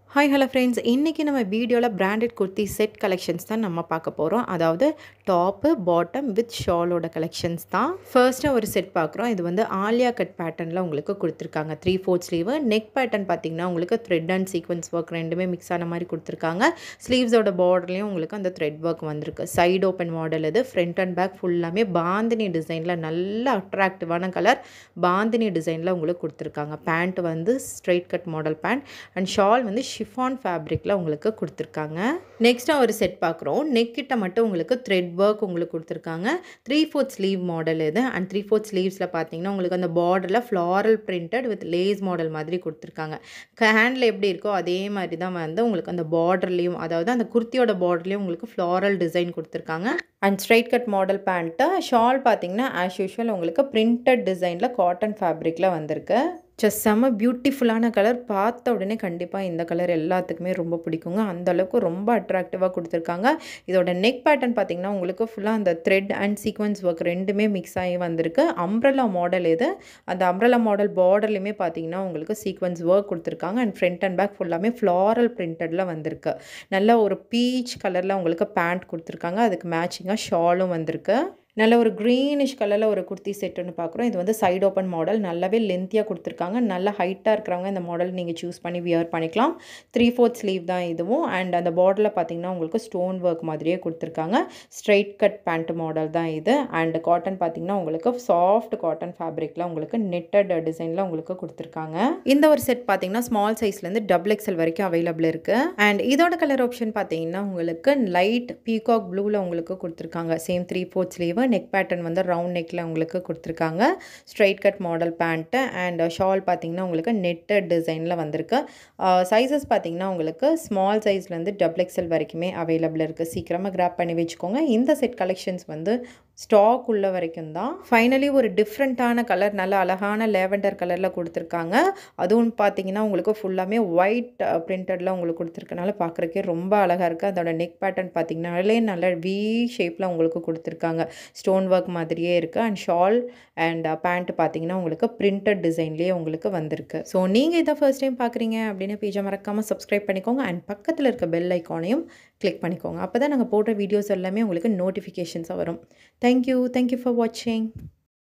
hi hello friends இன்றைக்கி நம்ம வீடியோவில் பிராண்டட் குர்த்தி செட் கலெக்ஷன்ஸ் தான் நம்ம பார்க்க போகிறோம் அதாவது டாப்பு பாட்டம் வித் ஷாலோட கலெக்ஷன்ஸ் தான் ஃபர்ஸ்ட்டாக ஒரு செட் பார்க்குறோம் இது வந்து ஆலியா கட் பேட்டர்னில் உங்களுக்கு கொடுத்துருக்காங்க three fourth sleeve neck pattern பார்த்தீங்கன்னா உங்களுக்கு த்ரெட் அண்ட் சீக்வன்ஸ் ஒர்க் ரெண்டுமே மிக்ஸ் ஆன மாதிரி கொடுத்துருக்காங்க ஸ்லீவ்ஸோட பார்டர்லேயும் உங்களுக்கு அந்த த்ரெட் ஒர்க் வந்திருக்கு சைடு ஓப்பன் மாடல் இது ஃப்ரண்ட் அண்ட் பேக் ஃபுல்லாமே பாந்தினி டிசைனில் நல்ல அட்ராக்டிவான கலர் பாந்தினி டிசைனில் உங்களுக்கு கொடுத்துருக்காங்க பேண்ட் வந்து straight cut model pant and shawl வந்து ஷிஃபான் ஃபேப்ரிக்கில் உங்களுக்கு கொடுத்துருக்காங்க நெக்ஸ்ட்டாக ஒரு செட் பார்க்குறோம் நெக் கிட்ட மட்டும் உங்களுக்கு த்ரெட் ஒர்க் உங்களுக்கு கொடுத்துருக்காங்க த்ரீ ஃபோர்த் ஸ்லீவ் மாடல் இது அண்ட் த்ரீ ஃபோர்த் ஸ்லீவ்ஸில் பார்த்தீங்கன்னா உங்களுக்கு அந்த பார்டரில் floral printed with lace model மாதிரி கொடுத்துருக்காங்க ஹேண்டில் எப்படி இருக்கோ அதே மாதிரி தான் வந்து உங்களுக்கு அந்த பார்டர்லேயும் அதாவது அந்த குர்த்தியோட பார்டர்லேயும் உங்களுக்கு ஃப்ளாரல் டிசைன் கொடுத்துருக்காங்க and straight cut model pant shawl பார்த்தீங்கன்னா ஆஸ் யூஷுவல் உங்களுக்கு பிரிண்டட் டிசைனில் காட்டன் ஃபேப்ரிக்கில் வந்திருக்கு ஜஸ்ட் செம்ம பியூட்டிஃபுல்லான கலர் பார்த்த உடனே கண்டிப்பாக இந்த கலர் எல்லாத்துக்குமே ரொம்ப பிடிக்குங்க அந்த அளவுக்கு ரொம்ப அட்ராக்டிவாக கொடுத்துருக்காங்க இதோட நெக் பேட்டர்ன் பார்த்தீங்கன்னா உங்களுக்கு ஃபுல்லாக அந்த த்ரெட் அண்ட் சீக்வன்ஸ் ஒர்க் ரெண்டுமே மிக்ஸ் ஆகி வந்திருக்கு அம்ப்ரலா மாடல் இது அந்த அம்ப்ரலா மாடல் பார்டர்லையுமே பார்த்தீங்கன்னா உங்களுக்கு சீக்வன்ஸ் ஒர்க் கொடுத்துருக்காங்க அண்ட் ஃப்ரண்ட் அண்ட் பேக் ஃபுல்லாமே ஃப்ளாரல் பிரிண்டடில் வந்திருக்கு நல்ல ஒரு பீச் கலரில் உங்களுக்கு பேண்ட் கொடுத்துருக்காங்க அதுக்கு மேட்சிங்காக ஷாலும் வந்திருக்கு நல்ல ஒரு க்ரீனிஷ் கலரில் ஒரு குர்த்தி செட் ஒன்று பார்க்குறோம் இது வந்து சைடு ஓப்பன் மாடல் நல்லாவே லென்த்தியாக கொடுத்துருக்காங்க நல்ல ஹைட்டாக இருக்கிறவங்க இந்த மாடல் நீங்கள் சூஸ் பண்ணி வியர் பண்ணிக்கலாம் த்ரீ ஃபோர்த் ஸ்லீவ் தான் இதுவும் அண்ட் அந்த பார்டரில் பார்த்தீங்கன்னா உங்களுக்கு ஸ்டோன் ஒர்க் மாதிரியே கொடுத்துருக்காங்க ஸ்ட்ரைட் கட் பேண்ட் மாடல் தான் இது அண்ட் காட்டன் பார்த்தீங்கன்னா உங்களுக்கு சாஃப்ட் காட்டன் ஃபேப்ரிக்கில் உங்களுக்கு நெட்டட் டிசைனில் உங்களுக்கு கொடுத்துருக்காங்க இந்த ஒரு செட் பார்த்தீங்கன்னா ஸ்மால் சைஸ்லேருந்து டபுள் எக்ஸல் வரைக்கும் அவைலபிள் இருக்குது அண்ட் இதோட கலர் ஆப்ஷன் பார்த்தீங்கன்னா உங்களுக்கு லைட் பீகாக் ப்ளூவில் உங்களுக்கு கொடுத்துருக்காங்க same three fourth sleeve neck pattern வந்து ரவுண்ட் நெக்கில் உங்களுக்கு கொடுத்துருக்காங்க straight cut model pant and shawl பார்த்தீங்கன்னா உங்களுக்கு நெட்டட் டிசைனில் வந்திருக்கு சைஸஸ் பார்த்தீங்கன்னா உங்களுக்கு ஸ்மால் சைஸ்லேருந்து டபுள் எக்ஸல் வரைக்குமே அவைலபிள் இருக்குது சீக்கிரமாக கிராப் பண்ணி வச்சுக்கோங்க இந்த செட் கலெக்ஷன்ஸ் வந்து ஸ்டாக் உள்ள வரைக்கும் தான் ஃபைனலி ஒரு டிஃப்ரெண்ட்டான கலர் நல்ல அழகான லேவெண்டர் கலரில் கொடுத்துருக்காங்க அதுவும் பார்த்தீங்கன்னா உங்களுக்கு ஃபுல்லாமே ஒயிட் பிரிண்டடில் உங்களுக்கு கொடுத்துருக்கனால பார்க்குறக்கே ரொம்ப அழகாக இருக்குது அதோட நெக் பேட்டர்ன் பார்த்தீங்கன்னாலே நல்ல வி ஷேப்பில் உங்களுக்கு கொடுத்துருக்காங்க ஸ்டோன் ஒர்க் மாதிரியே இருக்குது அண்ட் ஷால் அண்ட் பேண்ட் பார்த்தீங்கன்னா உங்களுக்கு பிரிண்டட் டிசைன்லேயே உங்களுக்கு வந்திருக்கு ஸோ நீங்கள் இதை ஃபர்ஸ்ட் டைம் பார்க்குறீங்க அப்படின்னு பேஜை மறக்காமல் சப்ஸ்கிரைப் பண்ணிக்கோங்க அண்ட் பக்கத்தில் இருக்க பெல் ஐக்கானையும் கிளிக் பண்ணிக்கோங்க அப்போ தான் நாங்கள் போடுற வீடியோஸ் எல்லாமே உங்களுக்கு நோட்டிஃபிகேஷன்ஸாக வரும் தேங்க்யூ தேங்க்யூ ஃபார் வாட்சிங்